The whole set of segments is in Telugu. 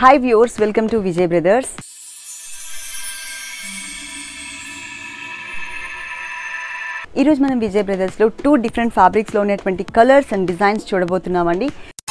hi viewers welcome to Vijay brothers ఈరోజు మనం విజయ్ బ్రదర్స్లో టూ డిఫరెంట్ ఫ్యాబ్రిక్స్లో ఉన్నటువంటి కలర్స్ అండ్ డిజైన్స్ చూడబోతున్నామండి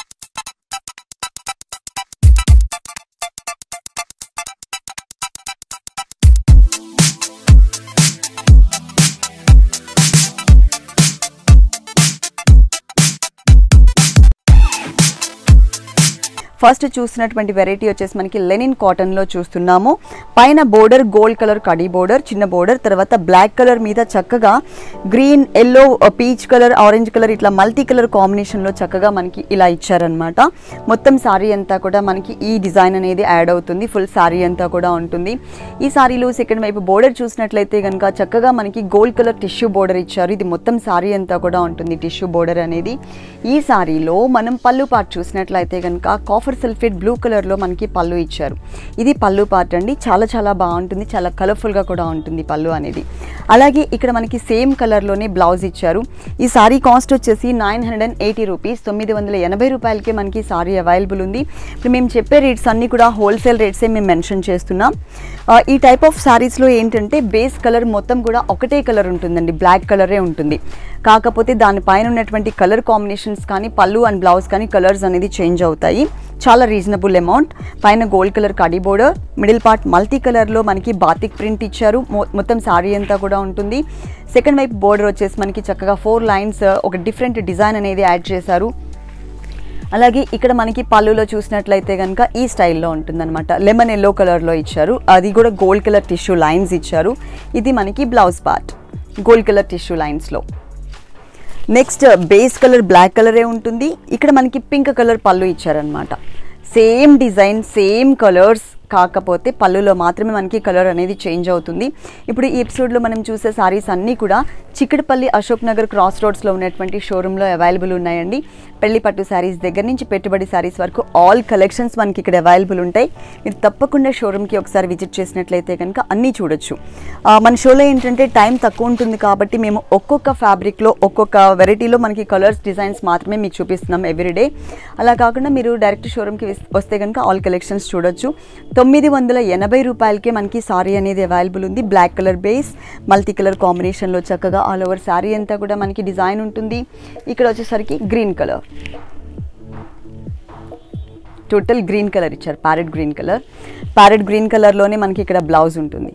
ఫస్ట్ చూస్తున్నటువంటి వెరైటీ వచ్చేసి మనకి లెనిన్ కాటన్లో చూస్తున్నాము పైన బోర్డర్ గోల్డ్ కలర్ కడీ బోర్డర్ చిన్న బోర్డర్ తర్వాత బ్లాక్ కలర్ మీద చక్కగా green yellow peach colour orange colour ఇట్లా మల్టీ కలర్ కాంబినేషన్లో చక్కగా మనకి ఇలా ఇచ్చారనమాట మొత్తం శారీ అంతా కూడా మనకి ఈ డిజైన్ అనేది యాడ్ అవుతుంది ఫుల్ శారీ అంతా కూడా ఉంటుంది ఈ శారీలో సెకండ్ వైపు బోర్డర్ చూసినట్లయితే కనుక చక్కగా మనకి గోల్డ్ కలర్ టిష్యూ బోర్డర్ ఇచ్చారు ఇది మొత్తం శారీ అంతా కూడా ఉంటుంది టిష్యూ బోర్డర్ అనేది ఈ శారీలో మనం పళ్ళు పార్ట్ చూసినట్లయితే కనుక కాఫర్ సల్ఫేట్ బ్లూ కలర్లో మనకి పళ్ళు ఇచ్చారు ఇది పళ్ళు పార్ట్ అండి చాలా చాలా బాగుంటుంది చాలా కలర్ఫుల్గా కూడా ఉంటుంది పళ్ళు అనేది అలాగే ఇక్కడ మనకి సేమ్ కలర్లోనే బ్లౌజ్ ఇచ్చారు ఈ సారీ కాస్ట్ వచ్చేసి nine hundred and eighty rupees తొమ్మిది వందల ఎనభై రూపాయలకే మనకి సారీ అవైలబుల్ ఉంది ఇప్పుడు మేము చెప్పే రేట్స్ అన్నీ కూడా హోల్సేల్ రేట్సే మేము మెన్షన్ చేస్తున్నాం ఆ, ఈ టైప్ ఆఫ్ సారీస్లో ఏంటంటే బేస్ కలర్ మొత్తం కూడా ఒకటే కలర్ ఉంటుందండి బ్లాక్ కలరే ఉంటుంది కాకపోతే దానిపైన ఉన్నటువంటి కలర్ కాంబినేషన్స్ కానీ పళ్ళు అండ్ బ్లౌజ్ కానీ కలర్స్ అనేది చేంజ్ అవుతాయి చాలా రీజనబుల్ అమౌంట్ పైన గోల్డ్ కలర్ కడీ బోర్డర్ మిడిల్ పార్ట్ మల్టీ కలర్లో మనకి బాతిక్ ప్రింట్ ఇచ్చారు మొ- మొత్తం శారీ అంతా కూడా ఉంటుంది సెకండ్ వైపు బోర్డర్ వచ్చేసి మనకి చక్కగా ఫోర్ లైన్స్ ఒక డిఫరెంట్ డిజైన్ అనేది యాడ్ చేశారు అలాగే ఇక్కడ మనకి పళ్ళులో చూసినట్లయితే కనుక ఈ స్టైల్లో ఉంటుందన్నమాట లెమన్ ఎల్లో కలర్లో ఇచ్చారు అది కూడా గోల్డ్ కలర్ టిష్యూ లైన్స్ ఇచ్చారు ఇది మనకి blouse part gold colour tissue లైన్స్లో నెక్స్ట్ బేస్ కలర్ బ్లాక్ కలరే ఉంటుంది ఇక్కడ మనకి పింక్ కలర్ పళ్ళు ఇచ్చారనమాట సేమ్ డిజైన్ సేమ్ కలర్స్ కాకపోతే పళ్ళులో మాత్రమే మనకి కలర్ అనేది చేంజ్ అవుతుంది ఇప్పుడు ఈ ఎపిసోడ్లో మనం చూసే సారీస్ అన్నీ కూడా చిక్కడపల్లి అశోక్ నగర్ క్రాస్ రోడ్స్లో ఉన్నటువంటి షోరూంలో అవైలబుల్ ఉన్నాయండి పెళ్లి పట్టు శారీస్ దగ్గర నుంచి పెట్టుబడి శారీస్ వరకు ఆల్ కలెక్షన్స్ మనకి ఇక్కడ అవైలబుల్ ఉంటాయి మీరు తప్పకుండా షోరూమ్కి ఒకసారి విజిట్ చేసినట్లయితే కనుక అన్నీ చూడొచ్చు ఆ, మన షోలో ఏంటంటే టైం తక్కువ ఉంటుంది కాబట్టి మేము ఒక్కొక్క ఫ్యాబ్రిక్లో ఒక్కొక్క వెరైటీలో మనకి కలర్స్ డిజైన్స్ మాత్రమే మీకు చూపిస్తున్నాం ఎవ్రీడే అలా కాకుండా మీరు డైరెక్ట్ షోరూమ్కి విస్- వస్తే కనుక ఆల్ కలెక్షన్స్ చూడొచ్చు తొమ్మిది వందల ఎనభై రూపాయలకి మనకి సారీ అనేది అవైలబుల్ ఉంది black colour base multi colour కాంబినేషన్లో చక్కగా ఆల్ ఓవర్ శారీ అంతా కూడా మనకి డిజైన్ ఉంటుంది ఇక్కడ వచ్చేసరికి green colour total green colour ఇచ్చారు parrot green colour parrot green కలర్లోనే మనకి ఇక్కడ బ్లౌజ్ ఉంటుంది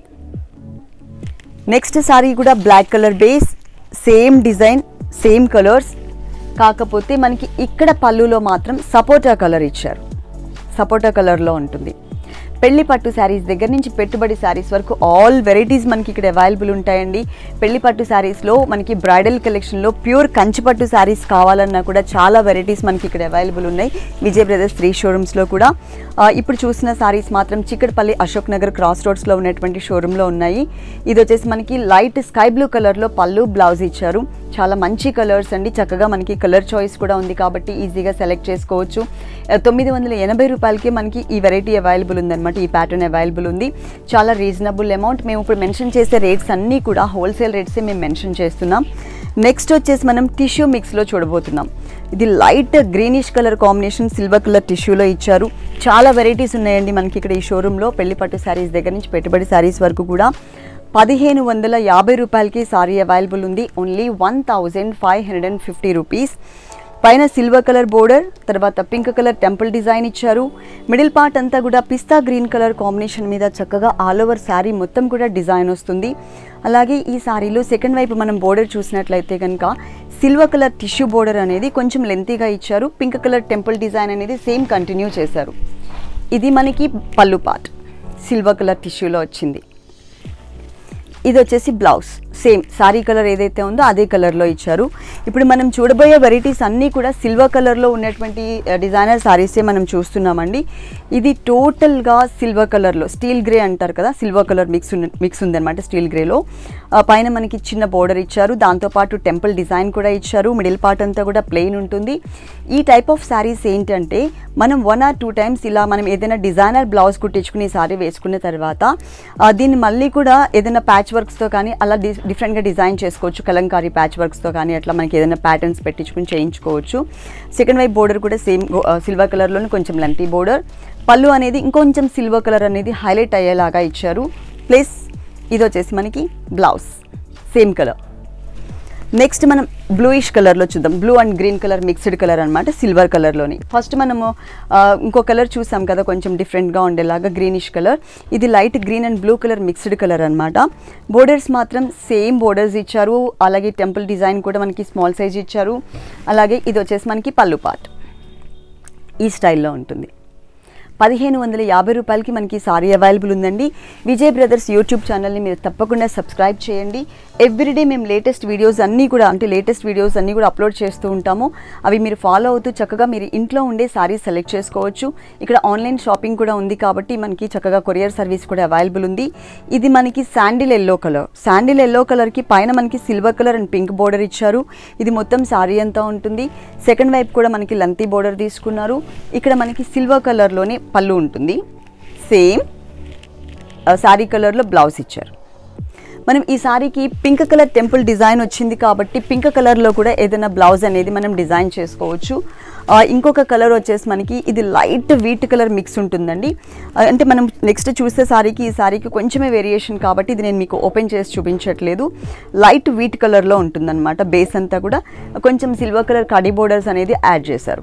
నెక్స్ట్ సారీ కూడా black colour base same design same colours కాకపోతే మనకి ఇక్కడ పళ్ళులో మాత్రం సపోటా కలర్ ఇచ్చారు సపోటా కలర్లో ఉంటుంది పెళ్లి పట్టు శారీస్ దగ్గర నుంచి పెట్టుబడి శారీస్ వరకు ఆల్ వెరైటీస్ మనకి ఇక్కడ అవైలబుల్ ఉంటాయండి పెళ్లి పట్టు శారీస్లో మనకి బ్రైడల్ కలెక్షన్లో ప్యూర్ కంచి పట్టు శారీస్ కావాలన్నా కూడా చాలా వెరైటీస్ మనకి ఇక్కడ అవైలబుల్ ఉన్నాయి విజయ్ బ్రదర్స్ త్రీ షోరూమ్స్లో కూడా ఆ, ఇప్పుడు చూసిన శారీస్ మాత్రం చిక్కడపల్లి అశోక్ నగర్ క్రాస్ రోడ్స్లో ఉన్నటువంటి షోరూంలో ఉన్నాయి ఇది వచ్చేసి మనకి లైట్ స్కై బ్లూ కలర్లో పళ్ళు బ్లౌజ్ ఇచ్చారు చాలా మంచి కలర్స్ అండి చక్కగా మనకి కలర్ చాయిస్ కూడా ఉంది కాబట్టి ఈజీగా సెలెక్ట్ చేసుకోవచ్చు ఆ, తొమ్మిది వందల ఎనభై రూపాయలకి మనకి ఈ వెరైటీ అవైలబుల్ ఉందన్నమాట ఈ ప్యాటర్న్ అవైలబుల్ ఉంది చాలా రీజనబుల్ అమౌంట్ మేము ఇప్పుడు మెన్షన్ చేసే రేట్స్ అన్నీ కూడా హోల్సేల్ రేట్సే మేము మెన్షన్ చేస్తున్నాం నెక్స్ట్ వచ్చేసి మనం టిష్యూ మిక్స్లో చూడబోతున్నాం ఇది light greenish colour combination silver colour టిష్యూలో ఇచ్చారు చాలా వెరైటీస్ ఉన్నాయండి మనకి ఇక్కడ ఈ షోరూంలో పెళ్లి పట్టు శారీస్ దగ్గర నుంచి పెట్టుబడి శారీస్ వరకు కూడా పదిహేను వందల యాభై రూపాయలకి సారీ అవైలబుల్ ఉంది only one thousand five hundred and fifty rupees పైన సిల్వర్ కలర్ బోర్డర్ తర్వాత పింక్ కలర్ టెంపుల్ డిజైన్ ఇచ్చారు మిడిల్ పార్ట్ అంతా కూడా పిస్తా గ్రీన్ కలర్ కాంబినేషన్ మీద చక్కగా ఆల్ ఓవర్ శారీ మొత్తం కూడా డిజైన్ వస్తుంది అలాగే ఈ శారీలో సెకండ్ వైపు మనం బోర్డర్ చూసినట్లయితే కనుక సిల్వర్ కలర్ టిష్యూ బోర్డర్ అనేది కొంచెం లెంతీగా ఇచ్చారు పింక్ కలర్ టెంపుల్ డిజైన్ అనేది సేమ్ కంటిన్యూ చేశారు ఇది మనకి పళ్ళు పార్ట్ సిల్వర్ కలర్ టిష్యూలో వచ్చింది ఇది వచ్చేసి బ్లౌజ్ సేమ్ సారీ కలర్ ఏదైతే ఉందో అదే కలర్లో ఇచ్చారు ఇప్పుడు మనం చూడబోయే వెరైటీస్ అన్నీ కూడా సిల్వర్ కలర్లో ఉన్నటువంటి డిజైనర్ సారీసే మనం చూస్తున్నామండి ఇది టోటల్గా సిల్వర్ కలర్లో స్టీల్ గ్రే అంటారు కదా సిల్వర్ కలర్ మిక్స్ ఉన్న మిక్స్ ఉందన్నమాట స్టీల్ గ్రేలో ఆ, పైన మనకి చిన్న బోర్డర్ ఇచ్చారు దాంతోపాటు టెంపుల్ డిజైన్ కూడా ఇచ్చారు మిడిల్ పార్ట్ అంతా కూడా ప్లెయిన్ ఉంటుంది ఈ టైప్ ఆఫ్ శారీస్ ఏంటంటే మనం వన్ ఆర్ టూ టైమ్స్ ఇలా మనం ఏదైనా డిజైనర్ బ్లౌజ్ కుట్టించుకుని సారీ వేసుకున్న తర్వాత ఆ, దీన్ని మళ్ళీ కూడా ఏదైనా ప్యాచ్ వర్క్స్తో కానీ అలా డి డిఫరెంట్గా డిజైన్ చేసుకోవచ్చు కలంకారీ ప్యాచ్ వర్క్స్తో కానీ అట్లా మనకి ఏదైనా ప్యాటర్న్స్ పెట్టించుకుని చేయించుకోవచ్చు సెకండ్ వైపు బోర్డర్ కూడా సేమ్ సిల్వర్ కలర్లోనే కొంచెం లెంటీ బోర్డర్ పళ్ళు అనేది ఇంకొంచెం సిల్వర్ కలర్ అనేది హైలైట్ అయ్యేలాగా ఇచ్చారు ప్లస్ ఇది వచ్చేసి మనకి బ్లౌజ్ సేమ్ కలర్ నెక్స్ట్ మనం బ్లూయిష్ కలర్లో చూద్దాం blue and green colour mixed colour అనమాట సిల్వర్ కలర్లోని ఫస్ట్ మనము ఆ, ఇంకో కలర్ చూసాం కదా కొంచెం డిఫరెంట్గా ఉండేలాగా గ్రీనిష్ కలర్ ఇది light green and blue colour mixed colour అనమాట బోర్డర్స్ మాత్రం సేమ్ బోర్డర్స్ ఇచ్చారు అలాగే టెంపుల్ డిజైన్ కూడా మనకి స్మాల్ సైజ్ ఇచ్చారు అలాగే ఇది వచ్చేసి మనకి పళ్ళు పార్ట్ ఈ స్టైల్లో ఉంటుంది పదిహేను వందల యాభై రూపాయలకి మనకి సారీ అవైలబుల్ ఉందండి విజయ్ బ్రదర్స్ యూట్యూబ్ ఛానల్ని మీరు తప్పకుండా సబ్స్క్రైబ్ చేయండి ఎవ్రీడే మేము లేటెస్ట్ వీడియోస్ అన్నీ కూడా అంటే లేటెస్ట్ వీడియోస్ అన్నీ కూడా అప్లోడ్ చేస్తూ ఉంటాము అవి మీరు ఫాలో అవుతూ చక్కగా మీరు ఇంట్లో ఉండే సారీస్ సెలెక్ట్ చేసుకోవచ్చు ఇక్కడ ఆన్లైన్ షాపింగ్ కూడా ఉంది కాబట్టి మనకి చక్కగా కొరియర్ సర్వీస్ కూడా అవైలబుల్ ఉంది ఇది మనకి sandal yellow colour sandal yellow కలర్కి పైన మనకి silver colour and pink border ఇచ్చారు ఇది మొత్తం సారీ అంతా ఉంటుంది సెకండ్ వైపు కూడా మనకి లంతి బోర్డర్ తీసుకున్నారు ఇక్కడ మనకి సిల్వర్ కలర్లోనే పళ్ళు ఉంటుంది సేమ్ శారీ కలర్లో బ్లౌజ్ ఇచ్చారు మనం ఈ సారీకి పింక్ కలర్ టెంపుల్ డిజైన్ వచ్చింది కాబట్టి పింక్ కలర్లో కూడా ఏదైనా బ్లౌజ్ అనేది మనం డిజైన్ చేసుకోవచ్చు ఆ, ఇంకొక కలర్ వచ్చేసి మనకి ఇది లైట్ వీట్ కలర్ మిక్స్ ఉంటుందండి ఆ, అంటే మనం నెక్స్ట్ చూసే సారీకి ఈ సారీకి కొంచెమే వేరియేషన్ కాబట్టి ఇది నేను మీకు ఓపెన్ చేసి చూపించట్లేదు లైట్ వీట్ కలర్లో ఉంటుందన్నమాట బేస్ అంతా కూడా కొంచెం సిల్వర్ కలర్ కడీ బోర్డర్స్ అనేది యాడ్ చేశారు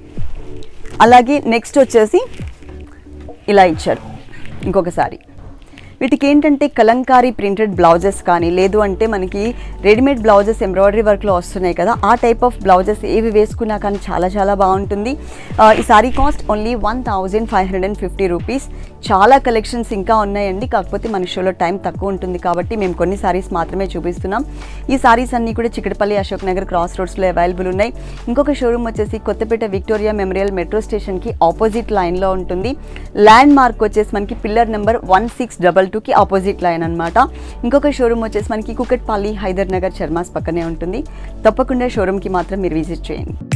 అలాగే నెక్స్ట్ వచ్చేసి ఇలా ఇచ్చారు ఇంకొకసారి వీటికి ఏంటంటే కలంకారీ ప్రింటెడ్ బ్లౌజెస్ కానీ లేదు అంటే మనకి రెడీమేడ్ బ్లౌజెస్ ఎంబ్రాయిడరీ వర్క్లో వస్తున్నాయి కదా ఆ టైప్ ఆఫ్ బ్లౌజెస్ ఏవి వేసుకున్నా కానీ చాలా చాలా బాగుంటుంది ఆ, ఈ sari cost only one thousand five hundred and fifty rupees చాలా కలెక్షన్స్ ఇంకా ఉన్నాయండి కాకపోతే మన షోలో టైం తక్కువ ఉంటుంది కాబట్టి మేము కొన్ని సారీస్ మాత్రమే చూపిస్తున్నాం ఈ సారీస్ అన్నీ కూడా చికటపల్లి అశోక్ నగర్ క్రాస్ రోడ్స్లో అవైలబుల్ ఉన్నాయి ఇంకొక షోరూమ్ వచ్చేసి కొత్తపేట విక్టోరియా మెమోరియల్ మెట్రో స్టేషన్కి ఆపోజిట్ లైన్లో ఉంటుంది ల్యాండ్ మార్క్ వచ్చేసి మనకి pillar number one six double టూకి ఆపోజిట్ లైన్ అనమాట ఇంకొక షోరూమ్ వచ్చేసి మనకి కుకట్పల్లి హైదర్ నగర్ చర్మాస్ పక్కనే ఉంటుంది తప్పకుండా షోరూమ్కి మాత్రం మీరు విజిట్ చేయండి